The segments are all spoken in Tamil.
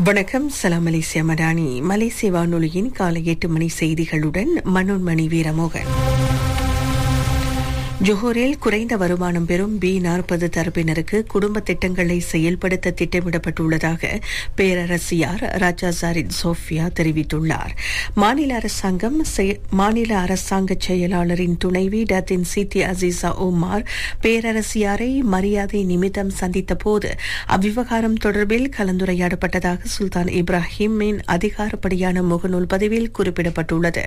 வணக்கம் சலாம் மலேசியா மடானி மலேசிய வானொலியின் காலை எட்டு மணி செய்திகளுடன் மனோன்மணி வீரமோகன் ஜோஹரில் குறைந்த வருமானம் பெறும் பி நாற்பது தரப்பினருக்கு குடும்ப திட்டங்களை செயல்படுத்த திட்டமிடப்பட்டுள்ளதாக பேரரசியார் ராஜா ஜாரித் சோஃபியா தெரிவித்துள்ளார் மாநில அரசாங்கம் மாநில அரசாங்க செயலாளரின் துணைவி டத்தின் சித்தி அசீசா உமார் பேரரசியாரை மரியாதை நிமித்தம் சந்தித்த போது அவ்விவகாரம் தொடர்பில் கலந்துரையாடப்பட்டதாக சுல்தான் இப்ராஹிமின் அதிகாரப்படியான முகநூல் பதிவில் குறிப்பிடப்பட்டுள்ளது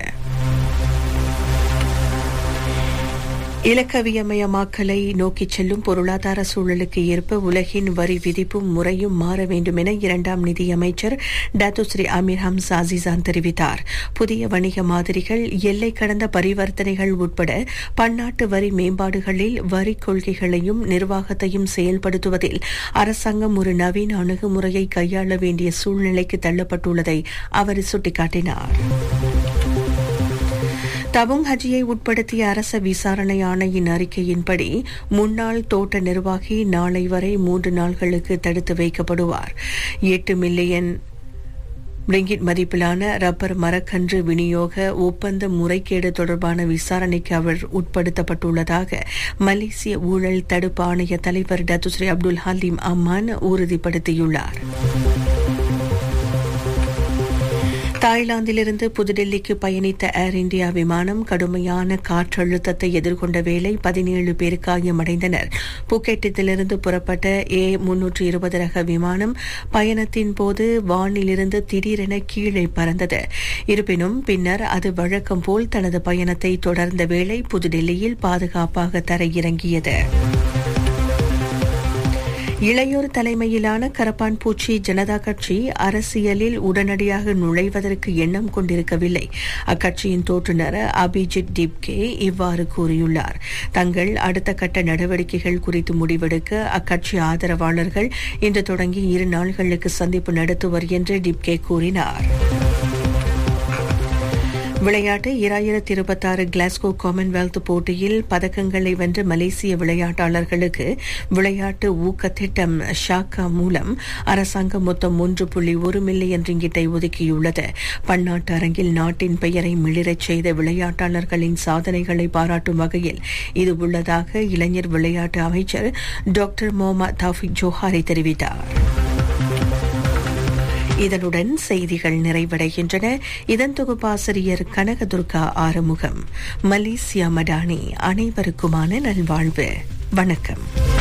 இலக்கவியமயமாக்கலை நோக்கிச் செல்லும் பொருளாதார சூழலுக்கு ஏற்ப உலகின் வரி விதிப்பும் முறையும் மாற வேண்டும் என இரண்டாம் நிதியமைச்சர் டாத்துஸ்ரீ அமீர் ஹம்சா அசிசான் தெரிவித்தார் புதிய வணிக மாதிரிகள் எல்லை கடந்த பரிவர்த்தனைகள் உட்பட பன்னாட்டு வரி மேம்பாடுகளில் வரி கொள்கைகளையும் நிர்வாகத்தையும் செயல்படுத்துவதில் அரசாங்கம் ஒரு நவீன அணுகுமுறையை கையாள வேண்டிய சூழ்நிலைக்கு தள்ளப்பட்டுள்ளதை அவர் சுட்டிக்காட்டினார் தபுங் ஹஜியை உட்படுத்திய அரச விசாரணை ஆணையின் அறிக்கையின்படி முன்னாள் தோட்ட நிர்வாகி நாளை வரை மூன்று நாள்களுக்கு தடுத்து வைக்கப்படுவார் எட்டு மில்லியன் ரிங்கிட் மதிப்பிலான ரப்பர் மரக்கன்று விநியோக ஒப்பந்த முறைகேடு தொடர்பான விசாரணைக்கு அவர் உட்படுத்தப்பட்டுள்ளதாக மலேசிய ஊழல் தடுப்பு ஆணைய தலைவர் டத்துஸ்ரீ அப்துல் ஹலீம் அம்மான் உறுதிப்படுத்தியுள்ளார் தாய்லாந்திலிருந்து புதுடெல்லிக்கு பயணித்த ஏர் இந்தியா விமானம் கடுமையான காற்றழுத்தத்தை எதிர்கொண்ட வேளை பதினேழு பேர் காயமடைந்தனர் புக்கெட்டத்திலிருந்து புறப்பட்ட ஏ முன்னூற்று இருபது ரக விமானம் பயணத்தின் போது வானிலிருந்து திடீரென கீழே பறந்தது இருப்பினும் பின்னர் அது வழக்கம் போல் தனது பயணத்தை தொடர்ந்த வேளை புதுடெல்லியில் பாதுகாப்பாக தரையிறங்கியது இளையோர் தலைமையிலான கரப்பான் பூச்சி ஜனதா கட்சி அரசியலில் உடனடியாக நுழைவதற்கு எண்ணம் கொண்டிருக்கவில்லை அக்கட்சியின் தோற்றுநர் அபிஜித் டிப்கே இவ்வாறு கூறியுள்ளார் தங்கள் அடுத்த கட்ட நடவடிக்கைகள் குறித்து முடிவெடுக்க அக்கட்சி ஆதரவாளர்கள் இன்று தொடங்கி இரு நாள்களுக்கு சந்திப்பு நடத்துவர் என்று டிப்கே கூறினார் விளையாட்டு இராயிரத்தி இருபத்தாறு கிளாஸ்கோ காமன்வெல்த் போட்டியில் பதக்கங்களை வென்ற மலேசிய விளையாட்டாளர்களுக்கு விளையாட்டு ஊக்க திட்டம் ஷாக்கா மூலம் அரசாங்கம் மொத்தம் ஒன்று புள்ளி ஒரு மில்லியன் ரிங்கிட்டை ஒதுக்கியுள்ளது பன்னாட்டு அரங்கில் நாட்டின் பெயரை மிளிரச் செய்த விளையாட்டாளர்களின் சாதனைகளை பாராட்டும் வகையில் இது உள்ளதாக இளைஞர் விளையாட்டு அமைச்சர் டாக்டர் மொஹமத் தௌஃபிக் ஜோஹாரி தெரிவித்தார் இதனுடன் செய்திகள் நிறைவடைகின்றன இதன் தொகுப்பாசிரியர் கனகதுர்கா ஆறுமுகம் மலேசியா மடானி அனைவருக்குமான நல்வாழ்வு வணக்கம்